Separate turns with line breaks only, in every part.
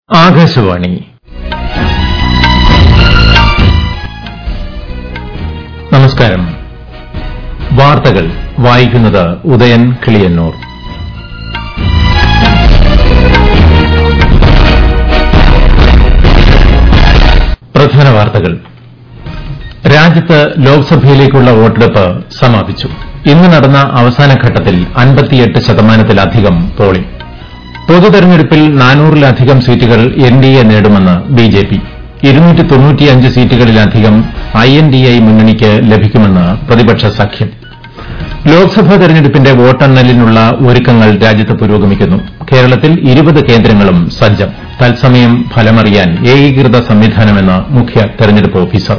ആകാശവാണി നമസ്കാരം വാർത്തകൾ വായിക്കുന്നത് ഉദയൻ കിളിയന്നൂർ പ്രധാന വാർത്തകൾ രാജ്യത്ത് ലോക്സഭയിലേക്കുള്ള വോട്ടെടുപ്പ് സമാപിച്ചു ഇന്ന് നടന്ന അവസാന ഘട്ടത്തിൽ ശതമാനത്തിലധികം പോളിംഗ് പൊതുതെരഞ്ഞെടുപ്പിൽ നാനൂറിലധികം സീറ്റുകൾ എൻഡിഎ നേടുമെന്ന് ബിജെപി സീറ്റുകളിലധികം ഐഎൻഡിഎ മുന്നണിക്ക് ലഭിക്കുമെന്ന് പ്രതിപക്ഷ സഖ്യം ലോക്സഭാ തെരഞ്ഞെടുപ്പിന്റെ വോട്ടെണ്ണലിനുള്ള ഒരുക്കങ്ങൾ രാജ്യത്ത് പുരോഗമിക്കുന്നു കേരളത്തിൽ ഇരുപത് കേന്ദ്രങ്ങളും സജ്ജം തത്സമയം ഫലമറിയാൻ ഏകീകൃത സംവിധാനമെന്ന് മുഖ്യ തെരഞ്ഞെടുപ്പ് ഓഫീസർ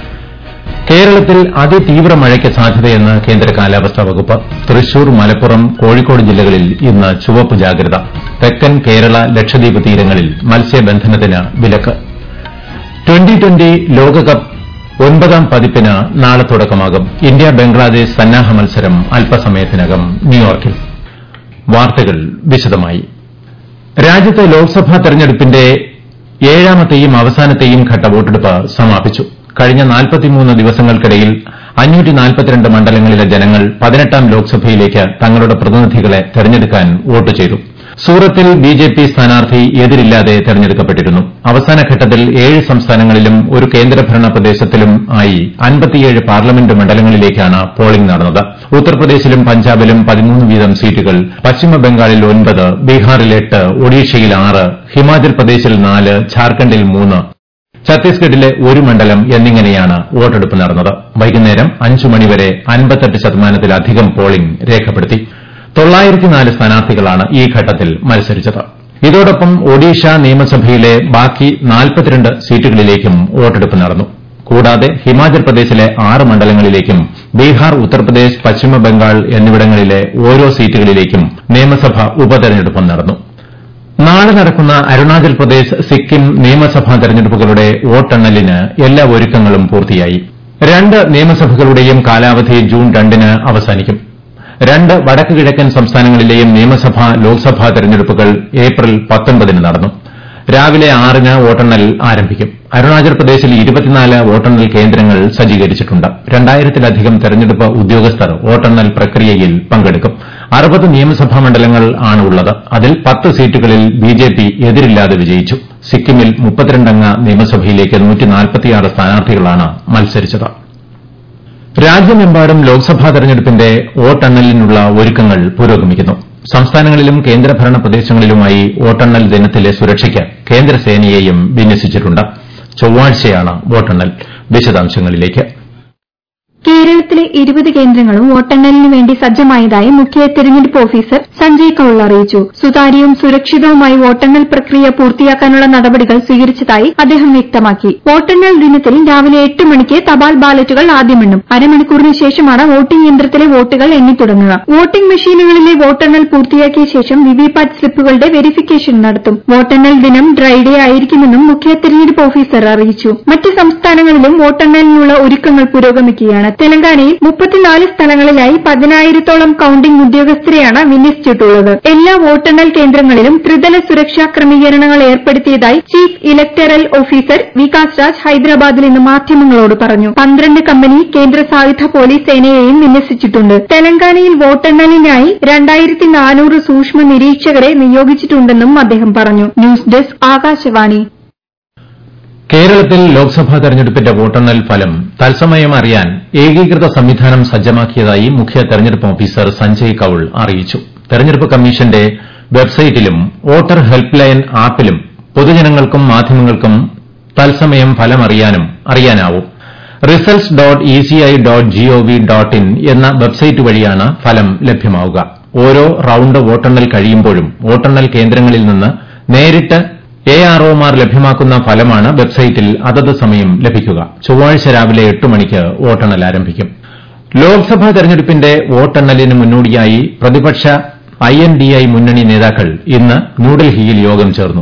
കേരളത്തിൽ അതിതീവ്ര മഴയ്ക്ക് സാധ്യതയെന്ന് കേന്ദ്ര കാലാവസ്ഥാ വകുപ്പ് തൃശൂർ മലപ്പുറം കോഴിക്കോട് ജില്ലകളിൽ ഇന്ന് ചുവപ്പ് ജാഗ്രത തെക്കൻ കേരള ലക്ഷദ്വീപ് തീരങ്ങളിൽ മത്സ്യബന്ധനത്തിന് വിലക്ക് ട്വന്റി ട്വന്റി ലോകകപ്പ് ഒൻപതാം പതിപ്പിന് നാളെ തുടക്കമാകും ഇന്ത്യ ബംഗ്ലാദേശ് സന്നാഹ മത്സരം അല്പസമയത്തിനകം ന്യൂയോർക്കിൽ വാർത്തകൾ വിശദമായി രാജ്യത്തെ ലോക്സഭാ തെരഞ്ഞെടുപ്പിന്റെ ഏഴാമത്തെയും അവസാനത്തെയും ഘട്ട വോട്ടെടുപ്പ് സമാപിച്ചു കഴിഞ്ഞ ദിവസങ്ങൾക്കിടയിൽ മണ്ഡലങ്ങളിലെ ജനങ്ങൾ പതിനെട്ടാം ലോക്സഭയിലേക്ക് തങ്ങളുടെ പ്രതിനിധികളെ തെരഞ്ഞെടുക്കാൻ വോട്ട് ചെയ്തു സൂറത്തിൽ ബിജെപി സ്ഥാനാർത്ഥി എതിരില്ലാതെ തെരഞ്ഞെടുക്കപ്പെട്ടിരുന്നു അവസാന ഘട്ടത്തിൽ ഏഴ് സംസ്ഥാനങ്ങളിലും ഒരു കേന്ദ്രഭരണ പ്രദേശത്തിലും ആയി പാർലമെന്റ് മണ്ഡലങ്ങളിലേക്കാണ് പോളിംഗ് നടന്നത് ഉത്തർപ്രദേശിലും പഞ്ചാബിലും പതിമൂന്ന് വീതം സീറ്റുകൾ പശ്ചിമബംഗാളിൽ ഒൻപത് ബീഹാറിൽ എട്ട് ഒഡീഷയിൽ ആറ് ഹിമാചൽ പ്രദേശിൽ നാല് ഝാർഖണ്ഡിൽ മൂന്ന് ഛത്തീസ്ഗഡിലെ ഒരു മണ്ഡലം എന്നിങ്ങനെയാണ് വോട്ടെടുപ്പ് നടന്നത് വൈകുന്നേരം അഞ്ചു മണിവരെ ശതമാനത്തിലധികം പോളിംഗ് രേഖപ്പെടുത്തി സ്ഥാനാർത്ഥികളാണ് ഈ ഘട്ടത്തിൽ മത്സരിച്ചത് ഇതോടൊപ്പം ഒഡീഷ നിയമസഭയിലെ ബാക്കി സീറ്റുകളിലേക്കും വോട്ടെടുപ്പ് നടന്നു കൂടാതെ ഹിമാചൽ പ്രദേശിലെ ആറ് മണ്ഡലങ്ങളിലേക്കും ബീഹാർ ഉത്തർപ്രദേശ് പശ്ചിമബംഗാൾ എന്നിവിടങ്ങളിലെ ഓരോ സീറ്റുകളിലേക്കും നിയമസഭാ ഉപതെരഞ്ഞെടുപ്പും നടന്നു നാളെ നടക്കുന്ന അരുണാചൽ പ്രദേശ് സിക്കിം നിയമസഭാ തെരഞ്ഞെടുപ്പുകളുടെ വോട്ടെണ്ണലിന് എല്ലാ ഒരുക്കങ്ങളും പൂർത്തിയായി രണ്ട് നിയമസഭകളുടെയും കാലാവധി ജൂൺ രണ്ടിന് അവസാനിക്കും രണ്ട് വടക്ക് കിഴക്കൻ സംസ്ഥാനങ്ങളിലെയും നിയമസഭാ ലോക്സഭാ തെരഞ്ഞെടുപ്പുകൾ ഏപ്രിൽ പത്തൊൻപതിന് നടന്നു രാവിലെ ആറിന് വോട്ടെണ്ണൽ ആരംഭിക്കും അരുണാചൽ പ്രദേശിൽ വോട്ടെണ്ണൽ കേന്ദ്രങ്ങൾ സജ്ജീകരിച്ചിട്ടുണ്ട് രണ്ടായിരത്തിലധികം തെരഞ്ഞെടുപ്പ് ഉദ്യോഗസ്ഥർ വോട്ടെണ്ണൽ പ്രക്രിയയിൽ പങ്കെടുക്കും അറുപത് നിയമസഭാ മണ്ഡലങ്ങൾ ആണുള്ളത് അതിൽ പത്ത് സീറ്റുകളിൽ ബിജെപി എതിരില്ലാതെ വിജയിച്ചു സിക്കിമിൽ മുപ്പത്തിരണ്ടംഗ നിയമസഭയിലേക്ക് സ്ഥാനാർത്ഥികളാണ് മത്സരിച്ചത് രാജ്യമെമ്പാടും ലോക്സഭാ തെരഞ്ഞെടുപ്പിന്റെ വോട്ടെണ്ണലിനുള്ള ഒരുക്കങ്ങൾ പുരോഗമിക്കുന്നു സംസ്ഥാനങ്ങളിലും കേന്ദ്രഭരണ പ്രദേശങ്ങളിലുമായി വോട്ടെണ്ണൽ ദിനത്തിലെ സുരക്ഷയ്ക്ക് കേന്ദ്രസേനയെയും വിന്യസിച്ചിട്ടുണ്ട് ചൊവ്വാഴ്ചയാണ് വോട്ടെണ്ണൽ വിശദാംശങ്ങളിലേക്ക്
കേരളത്തിലെ ഇരുപത് കേന്ദ്രങ്ങളും വോട്ടെണ്ണലിന് വേണ്ടി സജ്ജമായതായി മുഖ്യ തെരഞ്ഞെടുപ്പ് ഓഫീസർ സഞ്ജയ് കൌൾ അറിയിച്ചു സുതാര്യവും സുരക്ഷിതവുമായി വോട്ടെണ്ണൽ പ്രക്രിയ പൂർത്തിയാക്കാനുള്ള നടപടികൾ സ്വീകരിച്ചതായി അദ്ദേഹം വ്യക്തമാക്കി വോട്ടെണ്ണൽ ദിനത്തിൽ രാവിലെ എട്ട് മണിക്ക് തപാൽ ബാലറ്റുകൾ ആദ്യമെണ്ണും അരമണിക്കൂറിന് ശേഷമാണ് വോട്ടിംഗ് യന്ത്രത്തിലെ വോട്ടുകൾ എണ്ണിത്തുടങ്ങുക വോട്ടിംഗ് മെഷീനുകളിലെ വോട്ടെണ്ണൽ പൂർത്തിയാക്കിയ ശേഷം വിവിപാറ്റ് സ്ലിപ്പുകളുടെ വെരിഫിക്കേഷൻ നടത്തും വോട്ടെണ്ണൽ ദിനം ഡ്രൈഡേ ആയിരിക്കുമെന്നും മുഖ്യ തെരഞ്ഞെടുപ്പ് ഓഫീസർ അറിയിച്ചു മറ്റ് സംസ്ഥാനങ്ങളിലും വോട്ടെണ്ണലിനുള്ള ഒരുക്കങ്ങൾ പുരോഗമിക്കുകയാണ് തെലങ്കാനയിൽ മുപ്പത്തിനാല് സ്ഥലങ്ങളിലായി പതിനായിരത്തോളം കൌണ്ടിംഗ് ഉദ്യോഗസ്ഥരെയാണ് വിന്യസിച്ചിട്ടുള്ളത് എല്ലാ വോട്ടെണ്ണൽ കേന്ദ്രങ്ങളിലും ത്രിതല സുരക്ഷാ ക്രമീകരണങ്ങൾ ഏർപ്പെടുത്തിയതായി chief electoral officer Vikas Raj ഹൈദരാബാദിൽ ഇന്ന് മാധ്യമങ്ങളോട് പറഞ്ഞു പന്ത്രണ്ട് കമ്പനി കേന്ദ്ര സായുധ പോലീസ് സേനയെയും വിന്യസിച്ചിട്ടുണ്ട് തെലങ്കാനയിൽ വോട്ടെണ്ണലിനായി രണ്ടായിരത്തി നാനൂറ് സൂക്ഷ്മ നിരീക്ഷകരെ നിയോഗിച്ചിട്ടുണ്ടെന്നും അദ്ദേഹം പറഞ്ഞു ന്യൂസ് ഡെസ്ക് ആകാശവാണി
കേരളത്തിൽ ലോക്സഭാ തെരഞ്ഞെടുപ്പിന്റെ വോട്ടെണ്ണൽ ഫലം തത്സമയം അറിയാൻ ഏകീകൃത സംവിധാനം സജ്ജമാക്കിയതായി മുഖ്യ തെരഞ്ഞെടുപ്പ് ഓഫീസർ സഞ്ജയ് കൌൾ അറിയിച്ചു തെരഞ്ഞെടുപ്പ് കമ്മീഷന്റെ വെബ്സൈറ്റിലും വോട്ടർ ഹെൽപ്പ് ലൈൻ ആപ്പിലും പൊതുജനങ്ങൾക്കും മാധ്യമങ്ങൾക്കും തത്സമയം ഫലം അറിയാനാവും results dot ECI dot GOV dot in എന്ന വെബ്സൈറ്റ് വഴിയാണ് ഫലം ലഭ്യമാവുക ഓരോ റൌണ്ട് വോട്ടെണ്ണൽ കഴിയുമ്പോഴും വോട്ടെണ്ണൽ കേന്ദ്രങ്ങളിൽ നിന്ന് നേരിട്ട് എ ആർഒമാർ ലഭ്യമാക്കുന്ന ഫലമാണ് വെബ്സൈറ്റിൽ അതത് സമയം ലഭിക്കുക ചൊവ്വാഴ്ച രാവിലെ എട്ട് മണിക്ക് വോട്ടെണ്ണൽ ആരംഭിക്കും ലോക്സഭാ തെരഞ്ഞെടുപ്പിന്റെ വോട്ടെണ്ണലിന് മുന്നോടിയായി പ്രതിപക്ഷ ഐഎൻഡിഐ മുന്നണി നേതാക്കൾ ഇന്ന് ന്യൂഡൽഹിയിൽ യോഗം ചേർന്നു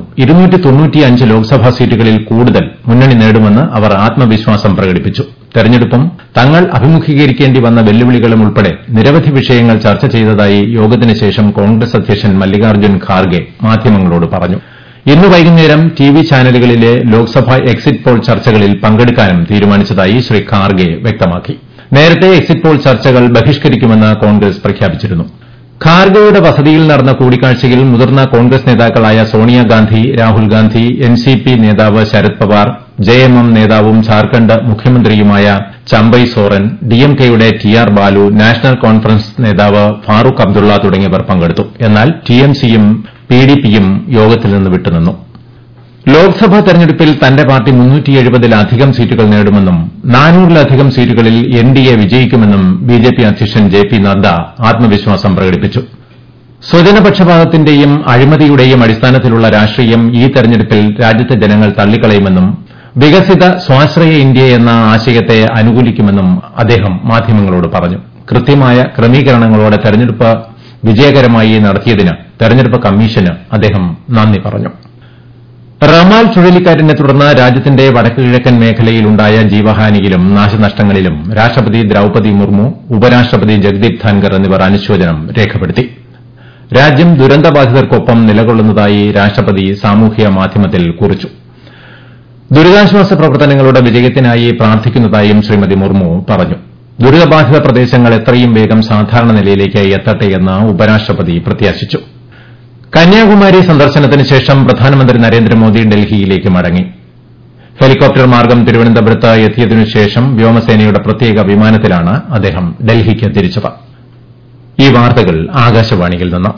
ലോക്സഭാ സീറ്റുകളിൽ കൂടുതൽ മുന്നണി നേടുമെന്ന് അവർ ആത്മവിശ്വാസം പ്രകടിപ്പിച്ചു തെരഞ്ഞെടുപ്പും തങ്ങൾ അഭിമുഖീകരിക്കേണ്ടി വന്ന വെല്ലുവിളികളും ഉൾപ്പെടെ നിരവധി വിഷയങ്ങൾ ചർച്ച ചെയ്തതായി യോഗത്തിന് ശേഷം കോൺഗ്രസ് അധ്യക്ഷൻ മല്ലികാർജ്ജുൻ ഖാർഗെ മാധ്യമങ്ങളോട് പറഞ്ഞു ഇന്ന് വൈകുന്നേരം ടി വി ചാനലുകളിലെ ലോക്സഭാ എക്സിറ്റ് പോൾ ചർച്ചകളിൽ പങ്കെടുക്കാനും തീരുമാനിച്ചതായി ശ്രീ ഖാർഗെ വ്യക്തമാക്കി നേരത്തെ എക്സിറ്റ് പോൾ ചർച്ചകൾ ബഹിഷ്കരിക്കുമെന്ന് കോൺഗ്രസ് പ്രഖ്യാപിച്ചിരുന്നു ഖാർഗെയുടെ വസതിയിൽ നടന്ന കൂടിക്കാഴ്ചയിൽ മുതിർന്ന കോൺഗ്രസ് നേതാക്കളായ സോണിയാഗാന്ധി രാഹുൽ ഗാന്ധി എൻസിപി നേതാവ് ശരത് പവാർ ജെഎംഎം നേതാവും ഝാർഖണ്ഡ് മുഖ്യമന്ത്രിയുമായ ചമ്പൈ സോറൻ ഡിഎംകെയുടെ T R Baalu national conference നേതാവ് ഫാറൂഖ് അബ്ദുള്ള തുടങ്ങിയവർ പങ്കെടുത്തു എന്നാൽ ടിഎംസിയും പിഡിപിയും യോഗത്തിൽ നിന്ന് വിട്ടുനിന്നു ലോക്സഭാ തെരഞ്ഞെടുപ്പിൽ തന്റെ പാർട്ടി ലധികം സീറ്റുകൾ നേടുമെന്നും നാനൂറിലധികം സീറ്റുകളിൽ എൻഡിഎ വിജയിക്കുമെന്നും ബിജെപി അധ്യക്ഷൻ ജെ പി നദ്ദ ആത്മവിശ്വാസം പ്രകടിപ്പിച്ചു സ്വജനപക്ഷപാതത്തിന്റെയും അഴിമതിയുടെയും അടിസ്ഥാനത്തിലുള്ള രാഷ്ട്രീയം ഈ തെരഞ്ഞെടുപ്പിൽ രാജ്യത്തെ ജനങ്ങൾ തള്ളിക്കളയുമെന്നും വികസിത സ്വാശ്രയ ഇന്ത്യ എന്ന ആശയത്തെ അനുകൂലിക്കുമെന്നും അദ്ദേഹം മാധ്യമങ്ങളോട് പറഞ്ഞു കൃത്യമായ ക്രമീകരണങ്ങളോടെ തെരഞ്ഞെടുപ്പ് വിജയകരമായി നടത്തിയതിന് തെരഞ്ഞെടുപ്പ് കമ്മീഷന് അദ്ദേഹം നന്ദി പറഞ്ഞു റമാൽ ചുഴലിക്കാറ്റിനെ തുടർന്ന് രാജ്യത്തിന്റെ വടക്കുകിഴക്കൻ മേഖലയിലുണ്ടായ ജീവഹാനിയിലും നാശനഷ്ടങ്ങളിലും രാഷ്ട്രപതി ദ്രൌപതി മുർമു ഉപരാഷ്ട്രപതി ജഗ്ദീപ് ധൻകർ എന്നിവർ അനുശോചനം രേഖപ്പെടുത്തി രാജ്യം ദുരന്തബാധിതർക്കൊപ്പം നിലകൊള്ളുന്നതായി രാഷ്ട്രപതി സാമൂഹ്യ മാധ്യമത്തിൽ കുറിച്ചു ദുരിതാശ്വാസ പ്രവർത്തനങ്ങളുടെ വിജയത്തിനായി പ്രാർത്ഥിക്കുന്നതായും ശ്രീമതി മുർമു പറഞ്ഞു ദുരിതബാധിത പ്രദേശങ്ങൾ എത്രയും വേഗം സാധാരണ നിലയിലേക്ക് എത്തട്ടെയെന്ന് ഉപരാഷ്ട്രപതി പ്രത്യാശിച്ചു കന്യാകുമാരി സന്ദർശനത്തിന് ശേഷം പ്രധാനമന്ത്രി നരേന്ദ്രമോദി ഡൽഹിയിലേക്ക് മടങ്ങി ഹെലികോപ്റ്റർ മാർഗം തിരുവനന്തപുരത്ത് എത്തിയതിനുശേഷം വ്യോമസേനയുടെ പ്രത്യേക വിമാനത്തിലാണ് അദ്ദേഹം ഡൽഹിക്ക് തിരിച്ചത് ഈ വാർത്തകൾ ആകാശവാണിയിൽ നിന്ന്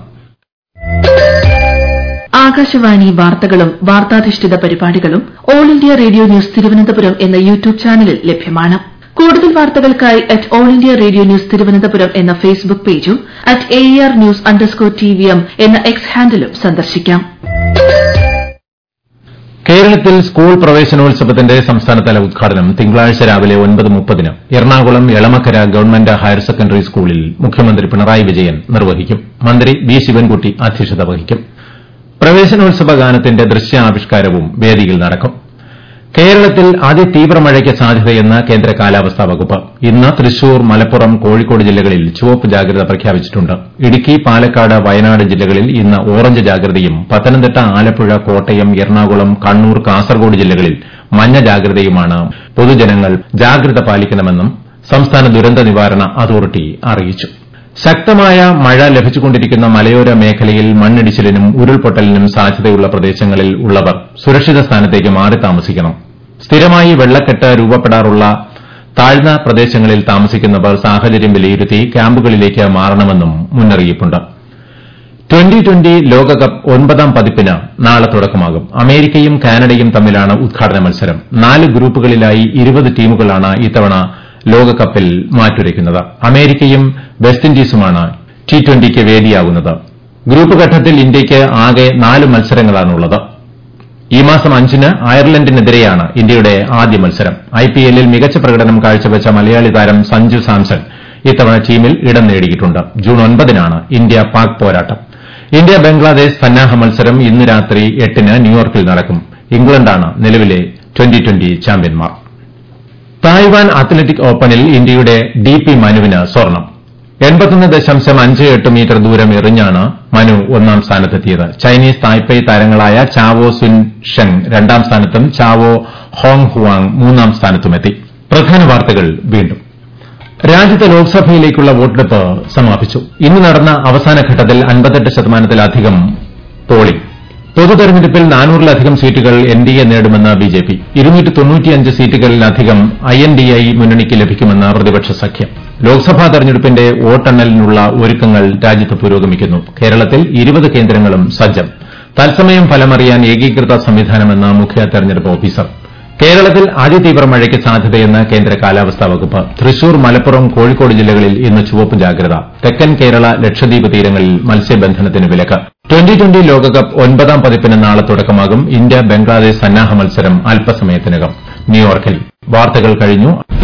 ആകാശവാണി വാർത്തകളും വാർത്താധിഷ്ഠിത പരിപാടികളും all India radio news Thiruvananthapuram എന്ന യൂട്യൂബ് ചാനലിൽ ലഭ്യമാണ് കൂടുതൽ വാർത്തകൾക്കായി at all India radio news Thiruvananthapuram എന്ന ഫേസ്ബുക്ക് പേജും at A R news underscore T V M എന്ന എക്സ് ഹാൻഡിലും സന്ദർശിക്കാം
കേരളത്തിൽ സ്കൂൾ പ്രവേശനോത്സവത്തിന്റെ സംസ്ഥാനതല ഉദ്ഘാടനം തിങ്കളാഴ്ച രാവിലെ ഒൻപത് മുപ്പതിന് Ernakulam Elamakkara government higher secondary സ്കൂളിൽ മുഖ്യമന്ത്രി പിണറായി വിജയൻ നിർവഹിക്കും മന്ത്രി വി ശിവൻകുട്ടി അധ്യക്ഷത വഹിക്കും പ്രവേശനോത്സവ ഗാനത്തിന്റെ ദൃശ്യാവിഷ്കാരവും വേദിയിൽ നടക്കും കേരളത്തിൽ അതിതീവ്ര മഴയ്ക്ക് സാധ്യതയെന്ന് കേന്ദ്ര കാലാവസ്ഥാ വകുപ്പ് ഇന്ന് തൃശൂർ മലപ്പുറം കോഴിക്കോട് ജില്ലകളിൽ ചുവപ്പ് ജാഗ്രത പ്രഖ്യാപിച്ചിട്ടുണ്ട് ഇടുക്കി പാലക്കാട് വയനാട് ജില്ലകളിൽ ഇന്ന് ഓറഞ്ച് ജാഗ്രതയും പത്തനംതിട്ട ആലപ്പുഴ കോട്ടയം എറണാകുളം കണ്ണൂർ കാസർഗോഡ് ജില്ലകളിൽ മഞ്ഞ ജാഗ്രതയുമാണ് പൊതുജനങ്ങൾ ജാഗ്രത പാലിക്കണമെന്നും സംസ്ഥാന ദുരന്ത നിവാരണ അതോറിറ്റി അറിയിച്ചു ശക്തമായ മഴ ലഭിച്ചുകൊണ്ടിരിക്കുന്ന മലയോര മേഖലയിൽ മണ്ണിടിച്ചിലിനും ഉരുൾപൊട്ടലിനും സാധ്യതയുള്ള പ്രദേശങ്ങളിൽ ഉള്ളവർ സുരക്ഷിത സ്ഥാനത്തേക്ക് മാറി താമസിക്കണം സ്ഥിരമായി വെള്ളക്കെട്ട് രൂപപ്പെടാറുള്ള താഴ്ന്ന പ്രദേശങ്ങളിൽ താമസിക്കുന്നവർ സാഹചര്യം വിലയിരുത്തി ക്യാമ്പുകളിലേക്ക് മാറണമെന്നും മുന്നറിയിപ്പുണ്ട് ട്വന്റി ട്വന്റി ലോകകപ്പ് ഒൻപതാം പതിപ്പിന് നാളെ തുടക്കമാകും അമേരിക്കയും കാനഡയും തമ്മിലാണ് ഉദ്ഘാടന മത്സരം നാല് ഗ്രൂപ്പുകളിലായി ഇരുപത് ടീമുകളാണ് ഇത്തവണ ലോകകപ്പിൽ മാറ്റുരയ്ക്കുന്നത് അമേരിക്കയും വെസ്റ്റ് ഇൻഡീസുമാണ് ടി ട്വന്റിക്ക് വേദിയാകുന്നത് ഗ്രൂപ്പ് ഘട്ടത്തിൽ ഇന്ത്യയ്ക്ക് ആകെ നാല് മത്സരങ്ങളാണുള്ളത് ഈ മാസം അഞ്ചിന് അയർലൻഡിനെതിരെയാണ് ഇന്ത്യയുടെ ആദ്യ മത്സരം ഐപിഎല്ലിൽ മികച്ച പ്രകടനം കാഴ്ചവെച്ച മലയാളി താരം സഞ്ജു സാംസൺ ഇത്തവണ ടീമിൽ ഇടം നേടിയിട്ടുണ്ട് ജൂൺ ഒൻപതിനാണ് ഇന്ത്യ പാക് പോരാട്ടം ഇന്ത്യ ബംഗ്ലാദേശ് സന്നാഹ മത്സരം ഇന്ന് രാത്രി എട്ടിന് ന്യൂയോർക്കിൽ നടക്കും ഇംഗ്ലണ്ടാണ് നിലവിലെ ട്വന്റി ട്വന്റി ചാമ്പ്യന്മാർ തായ്വാൻ അത്ലറ്റിക് ഓപ്പണിൽ ഇന്ത്യയുടെ ഡി പി മനുവിന് സ്വർണം എൺപത്തൊന്ന് ദശാംശം അഞ്ച് എട്ട് മീറ്റർ ദൂരം എറിഞ്ഞാണ് മനു ഒന്നാം സ്ഥാനത്തെത്തിയത് ചൈനീസ് തായ്പേയ് താരങ്ങളായ ചാവോ സുൻ ഷെങ് രണ്ടാം സ്ഥാനത്തും ചാവോ ഹോങ് ഹുവാങ് മൂന്നാം സ്ഥാനത്തുമെത്തി പ്രധാന വാർത്തകൾ വീണ്ടും രാജ്യത്തെ ലോക്സഭയിലേക്കുള്ള വോട്ടെടുപ്പ് സമാപിച്ചു ഇന്ന് നടന്ന അവസാന ഘട്ടത്തിൽ അൻപത്തെട്ട് ശതമാനത്തിലധികം പോളിംഗ് പൊതു തെരഞ്ഞെടുപ്പിൽ നാനൂറിലധികം സീറ്റുകൾ എൻ ഡി എ നേടുമെന്ന് ബി ജെ പി ഇരുന്നൂറ്റി തൊണ്ണൂറ്റിയഞ്ച് സീറ്റുകളിലധികം ഐ എൻ ഡി ഐ മുന്നണിക്ക് ലഭിക്കുമെന്ന് പ്രതിപക്ഷ സഖ്യം ലോക്സഭാ തെരഞ്ഞെടുപ്പിന്റെ വോട്ടെണ്ണലിനുള്ള ഒരുക്കങ്ങൾ രാജ്യത്ത് പുരോഗമിക്കുന്നു കേരളത്തിൽ ഇരുപത് കേന്ദ്രങ്ങളും സജ്ജം തത്സമയം ഫലമറിയാൻ ഏകീകൃത സംവിധാനമെന്ന് മുഖ്യ തെരഞ്ഞെടുപ്പ് ഓഫീസർ കേരളത്തിൽ അതിതീവ്ര മഴയ്ക്ക് സാധ്യതയെന്ന് കേന്ദ്ര കാലാവസ്ഥാ വകുപ്പ് തൃശൂർ മലപ്പുറം കോഴിക്കോട് ജില്ലകളിൽ ഇന്ന് ചുവപ്പ് ജാഗ്രത തെക്കൻ കേരള ലക്ഷദ്വീപ് തീരങ്ങളിൽ മത്സ്യബന്ധനത്തിന് വിലക്ക് ട്വന്റി ട്വന്റി ലോകകപ്പ് ഒൻപതാം പതിപ്പിന് നാളെ തുടക്കമാകും ഇന്ത്യ ബംഗ്ലാദേശ് സന്നാഹ മത്സരം അല്പസമയത്തിനകം ന്യൂയോർക്കിൽ വാർത്തകൾ കഴിഞ്ഞു